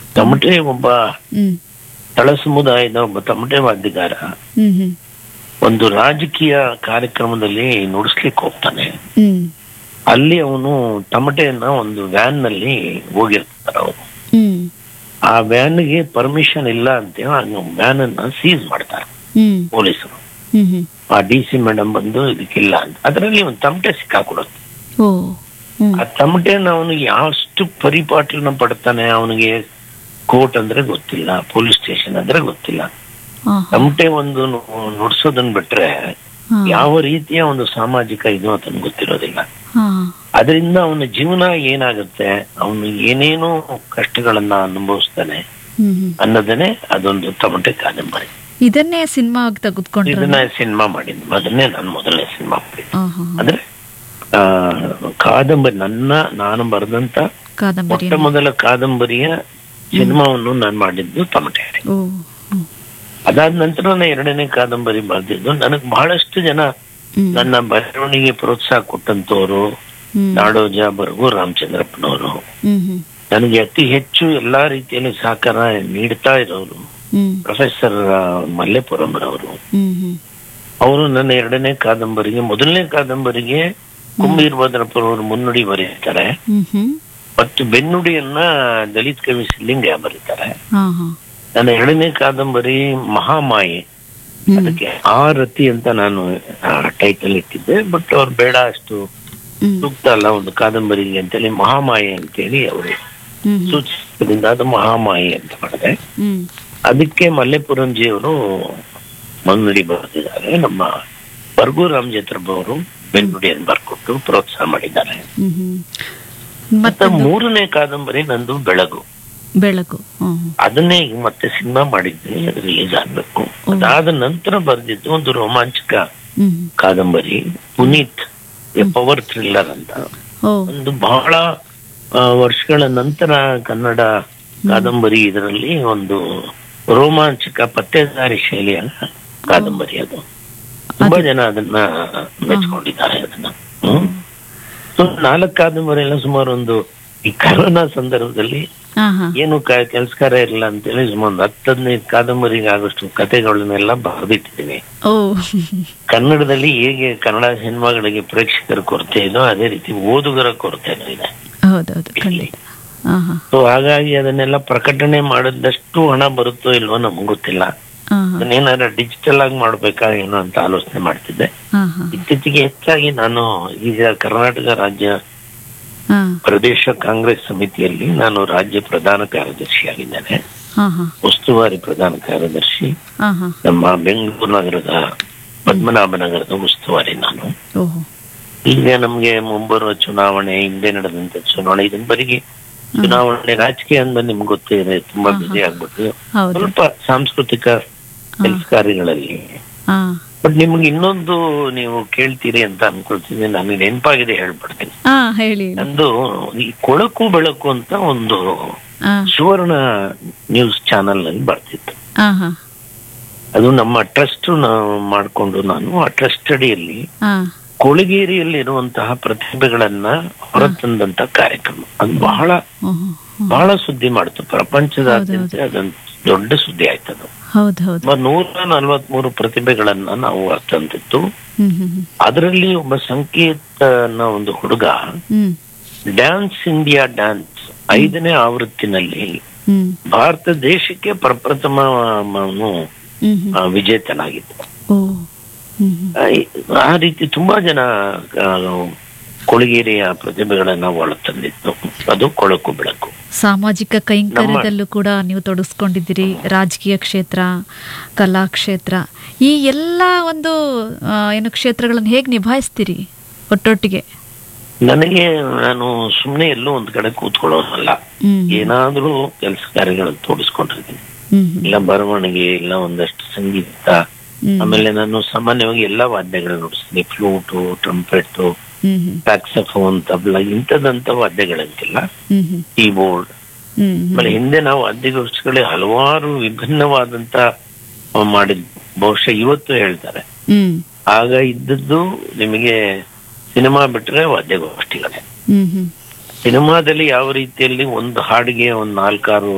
ತಮಟೆ ಒಬ್ಬ ಹ್ಮ್ ತಳ ಸಮುದಾಯದ ಒಬ್ಬ ತಮಟೆ ವಾದ್ಯಗಾರ ಹ್ಮ್ ಹ್ಮ್ ಒಂದು ರಾಜಕೀಯ ಕಾರ್ಯಕ್ರಮದಲ್ಲಿ ನುಡಿಸ್ಲಿಕ್ಕೆ ಹೋಗ್ತಾನೆ ಹ್ಮ್ ಅಲ್ಲಿ ಅವನು ತಮಟೆಯನ್ನ ಒಂದು ವ್ಯಾನ್ ನಲ್ಲಿ ಹೋಗಿರ್ತಾರೆ ಅವರು ಹ್ಮ್ ಆ ವ್ಯಾನ್ಗೆ ಪರ್ಮಿಷನ್ ಇಲ್ಲ ಅಂತ ವ್ಯಾನ್ ಅನ್ನ ಸೀಸ್ ಮಾಡ್ತಾರೆ ಹ್ಮ್ ಪೊಲೀಸರು ಹ್ಮ್ ಹ್ಮ್ ಆ ಡಿ ಸಿ ಮೇಡಮ್ ಬಂದು ಇದಕ್ಕಿಲ್ಲ ಅಂತ ಅದರಲ್ಲಿ ಒಂದು ತಮಟೆ ಸಿಕ್ಕಾಕೊಡುತ್ತೆ ಓ ಹ್ಮ್ ಆ ತಮಟೆನ ಅವನು ಯಾವಷ್ಟು ಪರಿಪಾಟಲನ ಪಡ್ತಾನೆ ಅವನಿಗೆ ಕೋರ್ಟ್ ಅಂದ್ರೆ ಗೊತ್ತಿಲ್ಲ ಪೊಲೀಸ್ ಸ್ಟೇಷನ್ ಅಂದ್ರೆ ಗೊತ್ತಿಲ್ಲ ಹಾ ತಮಟೆ ಒಂದು ನು- ನುಡ್ಸೋದನ್ನ ಬಿಟ್ರೆ ಹಾ ಯಾವ ರೀತಿಯ ಒಂದು ಸಾಮಾಜಿಕ ಇದು ಅಂತ ಗೊತ್ತಿರೋದಿಲ್ಲ ಹಾ ಅದರಿಂದ ಅವನ ಜೀವನ ಏನಾಗುತ್ತೆ ಅವನು ಏನೇನೋ ಕಷ್ಟಗಳನ್ನ ಅನುಭವಿಸ್ತಾನೆ ಹ್ಮ್ ಹ್ಮ್ ಅನ್ನೋದನ್ನೇ ಅದೊಂದು ತಮಟೆ ಕಾದಂಬರಿ ಇದನ್ನೇ ಸಿನಿಮಾ ತೆಗೆದುಕೊಂಡ್ರೆ ಇದನ್ನ ಸಿನಿಮಾ ಮಾಡಿದ್ದು ಅದನ್ನೇ ನಾನು ಮೊದಲನೇ ಸಿನಿಮಾ ಮಾಡಿದ್ದು ಹಾ ಹಾ ಅಂದ್ರೆ ಆ ಕಾದಂಬರಿ ನನ್ನ ನಾನು ಬರೆದಂತ ಕಾದಂಬರಿ ಮೊಟ್ಟ ಮೊದಲ ಕಾದಂಬರಿಯ ಸಿನಿಮಾವನ್ನು ನಾನು ಮಾಡಿದ್ದು ತಮಟೆ ಓ ಹ್ಮ್ ಅದಾದ ನಂತರ ನಾನು ಎರಡನೇ ಕಾದಂಬರಿ ಬರೆದಿದ್ದು ನನಗೆ ಬಹಳಷ್ಟು ಜನ ಹ್ಮ್ ನನ್ನ ಬರವಣಿಗೆ ಪ್ರೋತ್ಸಾಹ ಕೊಟ್ಟಂತವ್ರು ಹ್ಮ್ ನಾಡೋಜ ಬರ್ಗು ರಾಮಚಂದ್ರಪ್ಪನವರು ಹ್ಮ್ ಹ್ಮ್ ನನಗೆ ಅತಿ ಹೆಚ್ಚು ಎಲ್ಲಾ ರೀತಿಯಲ್ಲಿ ಸಹಕಾರ ನೀಡ್ತಾ ಇರೋರು ಹ್ಮ್ ಪ್ರೊಫೆಸರ್ ಮಲ್ಲೇಪುರಂರವರು ಹ್ಮ್ ಹ್ಮ್ ಅವರು ನನ್ನ ಎರಡನೇ ಕಾದಂಬರಿಗೆ ಮೊದಲನೇ ಕಾದಂಬರಿಗೆ ಕುಂಬೀರ್ ಭದ್ರಪ್ಪರವರು ಮುನ್ನುಡಿ ಬರೀತಾರೆ ಹ್ಮ್ ಹ್ಮ್ ಮತ್ತು ಬೆನ್ನುಡಿಯನ್ನ ದಲಿತ್ ಕವಿ ಸಿಲ್ಲಿಂಗ ಬರೀತಾರೆ ಹಾ ಹಾ ನನ್ನ ಎರಡನೇ ಕಾದಂಬರಿ ಮಹಾಮಾಯೆ ಹ್ಮ್ ಅದಕ್ಕೆ ಆ ರತಿ ಅಂತ ನಾನು ಟೈಟಲ್ ಇಟ್ಟಿದ್ದೆ ಬಟ್ ಅವ್ರು ಬೇಡ ಅಷ್ಟು ಹ್ಮ್ ಸೂಕ್ತ ಅಲ್ಲ ಒಂದು ಕಾದಂಬರಿಗೆ ಅಂತೇಳಿ ಮಹಾಮಾಯೆ ಅಂತೇಳಿ ಅವರು ಹ್ಮ್ ಸೂಚಿಸಿದ್ರಿಂದ ಅದು ಮಹಾಮಾಯೆ ಅಂತ ಮಾಡಿದೆ ಹ್ಮ್ ಅದಕ್ಕೆ ಮಲ್ಲೇಪುರಂಜಿ ಅವರು ಮುನ್ನುಡಿ ಬರೆದಿದ್ದಾರೆ ನಮ್ಮ ಬರ್ಗು ರಾಮಚಂದ್ರಪ್ಪ ಅವರು ಬೆನ್ನುಡಿಯನ್ನು ಬರ್ಕೊಟ್ಟು ಪ್ರೋತ್ಸಾಹ ಮಾಡಿದ್ದಾರೆ ಹ್ಮ್ ಹ್ಮ್ ಮತ್ತೆ ಮತ್ತೆ ಮೂರನೇ ಕಾದಂಬರಿ ನಂದು ಬೆಳಗು ಬೆಳಕು ಹ್ಮ್ ಅದನ್ನೇ ಈಗ ಮತ್ತೆ ಸಿನಿಮಾ ಮಾಡಿದ್ದೆ ಅದು ರಿಲೀಸ್ ಆಗ್ಬೇಕು ಅದಾದ ನಂತರ ಬರೆದಿದ್ದು ಒಂದು ರೋಮಾಂಚಕ ಹ್ಮ್ ಕಾದಂಬರಿ ಪುನೀತ್ ಎ ಪವರ್ ಥ್ರಿಲ್ಲರ್ ಅಂತ ಓ ಒಂದು ಬಹಳ ಆ, ವರ್ಷಗಳ ನಂತರ ಕನ್ನಡ ಕಾದಂಬರಿ ಇದರಲ್ಲಿ ಒಂದು ರೋಮಾಂಚಕ ಪತ್ತೇದಾರಿ ಶೈಲಿಯ ಕಾದಂಬರಿ ಅದು ತುಂಬಾ ಜನ ಅದನ್ನ ಮೆಚ್ಕೊಂಡಿದ್ದಾರೆ ಅದನ್ನ ಹ್ಮ್ ಸೊ ನಾಲ್ಕು ಕಾದಂಬರಿ ಎಲ್ಲ ಸುಮಾರು ಒಂದು ಈ ಕರೋನಾ ಸಂದರ್ಭದಲ್ಲಿ ಹಾ ಹಾ ಏನು ಕೆಲಸ ಕಾರ್ಯ ಇರಲಿಲ್ಲ ಅಂತೇಳಿ ಸುಮಾರು ಒಂದು ಹತ್ತು ಹದಿನೈದು ಕಾದಂಬರಿಗೆ ಆಗೋಷ್ಟು ಕಥೆಗಳನ್ನೆಲ್ಲ ಬರೆದಿಟ್ಟಿದ್ದೀನಿ ಓ ಕನ್ನಡದಲ್ಲಿ ಹೇಗೆ ಕನ್ನಡ ಸಿನಿಮಾಗಳಿಗೆ ಪ್ರೇಕ್ಷಕರ ಕೊರತೆ ಇದೋ ಅದೇ ರೀತಿ ಓದುಗರ ಕೊರತೆನೂ ಇದೆ ಹೌದೌದು ಖಂಡಿತ ಹಾ ಹಾ ಸೊ ಹಾಗಾಗಿ ಅದನ್ನೆಲ್ಲ ಪ್ರಕಟಣೆ ಮಾಡಿದಷ್ಟು ಹಣ ಬರುತ್ತೋ ಇಲ್ವೋ ನಮ್ಗೆ ಗೊತ್ತಿಲ್ಲ ಹಾ ಹಾ ಅದನ್ನೇನಾರ ಡಿಜಿಟಲ್ ಆಗಿ ಮಾಡ್ಬೇಕಾ ಏನೋ ಅಂತ ಆಲೋಚನೆ ಮಾಡ್ತಿದ್ದೆ ಹಾ ಹಾ ಇತ್ತೀಚೆಗೆ ಹೆಚ್ಚಾಗಿ ನಾನು ಈಗ ಕರ್ನಾಟಕ ರಾಜ್ಯ ಹಾ ಪ್ರದೇಶ ಕಾಂಗ್ರೆಸ್ ಸಮಿತಿಯಲ್ಲಿ ನಾನು ರಾಜ್ಯ ಪ್ರಧಾನ ಕಾರ್ಯದರ್ಶಿಯಾಗಿದ್ದೇನೆ ಹಾ ಹಾ ಉಸ್ತುವಾರಿ ಪ್ರಧಾನ ಕಾರ್ಯದರ್ಶಿ ಹಾ ಹಾ ನಮ್ಮ ಬೆಂಗಳೂರು ನಗರದ ಪದ್ಮನಾಭನಗರದ ಉಸ್ತುವಾರಿ ನಾನು ಓಹೋ ಈಗ ನಮ್ಗೆ ಮುಂಬರುವ ಚುನಾವಣೆ ಹಿಂದೆ ನಡೆದಂತ ಚುನಾವಣೆ ಇದನ್ನ ಬರಿಗೆ ಚುನಾವಣೆ ರಾಜಕೀಯ ಅಂದ್ರೆ ನಿಮ್ಗೆ ಗೊತ್ತಿದೆ ತುಂಬಾ ಬಿಸಿ ಆಗ್ಬಿಟ್ಟು ಹೌದು ಸ್ವಲ್ಪ ಸಾಂಸ್ಕೃತಿಕ ಕೆಲಸ ಕಾರ್ಯಗಳಲ್ಲಿ ಹಾ ಬಟ್ ನಿಮ್ಗೆ ಇನ್ನೊಂದು ನೀವು ಕೇಳ್ತೀರಿ ಅಂತ ಅನ್ಕೊಳ್ತೀನಿ ನನಗೆ ನೆನಪಾಗಿದೆ ಹೇಳ್ಬಿಡ್ತೀನಿ ಹಾ ಹೇಳಿ ನಂದು ಈ ಕೊಳಕು ಬೆಳಕು ಅಂತ ಒಂದು ಹಾ ಸುವರ್ಣ ನ್ಯೂಸ್ ಚಾನೆಲ್ ನಲ್ಲಿ ಬರ್ತಿತ್ತು ಹಾ ಹಾ ಅದು ನಮ್ಮ ಟ್ರಸ್ಟ್ ಮಾಡ್ಕೊಂಡು ನಾನು ಆ ಟ್ರಸ್ಟ್ ಅಡಿಯಲ್ಲಿ ಹಾ ಕೊಳಗೇರಿಯಲ್ಲಿ ಇರುವಂತಹ ಪ್ರತಿಭೆಗಳನ್ನ ಹೊರತಂದಂತ ಕಾರ್ಯಕ್ರಮ ಅದು ಬಹಳ ಓಹೋ ಬಹಳ ಸುದ್ದಿ ಮಾಡ್ತು ಪ್ರಪಂಚದಾದ್ಯಂತ ಅದೊಂದು ದೊಡ್ಡ ಸುದ್ದಿ ಆಯ್ತು ಅದು ಹೌದು ಹೌದು ಸುಮಾರು ನೂರ ನಲ್ವತ್ಮೂರು ಪ್ರತಿಭೆಗಳನ್ನ ನಾವು ಹೊರತಂದಿತ್ತು ಹ್ಮ್ ಹ್ಮ್ ಹ್ಮ್ ಅದರಲ್ಲಿ ಒಬ್ಬ ಸಂಕೇತ ಅನ್ನೋ ಒಂದು ಹುಡುಗ ಹ್ಮ್ ಡ್ಯಾನ್ಸ್ ಇಂಡಿಯಾ ಡ್ಯಾನ್ಸ್ ಐದನೇ ಆವೃತ್ತಿನಲ್ಲಿ ಹ್ಮ್ ಭಾರತ ದೇಶಕ್ಕೆ ಪ್ರಪ್ರಥಮ ಅವನು ಹ್ಮ್ ಹ್ಮ್ ಆ, ವಿಜೇತನಾಗಿದ್ದ ಓ ಹ್ಮ್ ಹ್ಮ್ ಆ, ಈ- ಆ ರೀತಿ ತುಂಬಾ ಜನ ಆ, ಕೊಳಗೇರಿಯ ಪ್ರತಿಭೆಗಳನ್ನ ಒಳ ತಂದಿತ್ತು ಅದು ಕೊಳಕು ಬೆಳಕು ಸಾಮಾಜಿಕ ಕೈಂಕರ್ಯದಲ್ಲೂ ಕೂಡ ನೀವು ತೊಡಗಿಸ್ಕೊಂಡಿದ್ದೀರಿ ರಾಜಕೀಯ ಕ್ಷೇತ್ರ ಕಲಾ ಕ್ಷೇತ್ರ ಈ ಎಲ್ಲ ಒಂದು ಆ, ಏನು ಕ್ಷೇತ್ರಗಳನ್ನು ಹೇಗೆ ನಿಭಾಯಿಸ್ತೀರಿ ಒಟ್ಟೊಟ್ಟಿಗೆ ನನಗೆ ನಾನು ಸುಮ್ಮನೆ ಎಲ್ಲೋ ಒಂದ್ ಕಡೆ ಕೂತ್ಕೊಳ್ಳೋನಲ್ಲ ಹ್ಮ್ ಏನಾದ್ರೂ ಕೆಲಸ ಕಾರ್ಯಗಳನ್ನು ತೋಡಿಸ್ಕೊಂಡಿರ್ತೀನಿ ಹ್ಮ್ ಹ್ಮ್ ಇಲ್ಲ ಬರವಣಿಗೆ ಇಲ್ಲ ಒಂದಷ್ಟು ಸಂಗೀತ ಹ್ಮ್ ಆಮೇಲೆ ನಾನು ಸಾಮಾನ್ಯವಾಗಿ ಎಲ್ಲಾ ವಾದ್ಯಗಳನ್ನ ನುಡಿಸ್ತೀನಿ ಫ್ಲೂಟು ಟ್ರಂಪೆಟ್ ಹ್ಮ್ ಹ್ಮ್ ಸ್ಯಾಕ್ಸಫೋನ್ ತಬ್ಲ ಇಂಥದಂತ ವಾದ್ಯಗಳಂತಿಲ್ಲ ಹ್ಮ್ ಹ್ಮ್ ಕೀಬೋರ್ಡ್ ಹ್ಮ್ ಹ್ಮ್ ಆಮೇಲೆ ಹಿಂದೆ ನಾವು ವಾದ್ಯಗೋಷ್ಠಿಗಳೇ ಹಲವಾರು ವಿಭಿನ್ನವಾದಂತ ಅಹ್, ಮಾಡಿದ್ ಬಹುಶಃ ಇವತ್ತು ಹೇಳ್ತಾರೆ ಹ್ಮ್ ಆಗ ಇದ್ದದ್ದು ನಿಮಗೆ ಸಿನಿಮಾ ಬಿಟ್ರೆ ವಾದ್ಯಗೋಷ್ಠಿಗಳೇ ಹ್ಮ್ ಹ್ಮ್ ಸಿನಿಮಾದಲ್ಲಿ ಯಾವ ರೀತಿಯಲ್ಲಿ ಒಂದು ಹಾಡಿಗೆ ಒಂದ್ ನಾಲ್ಕಾರು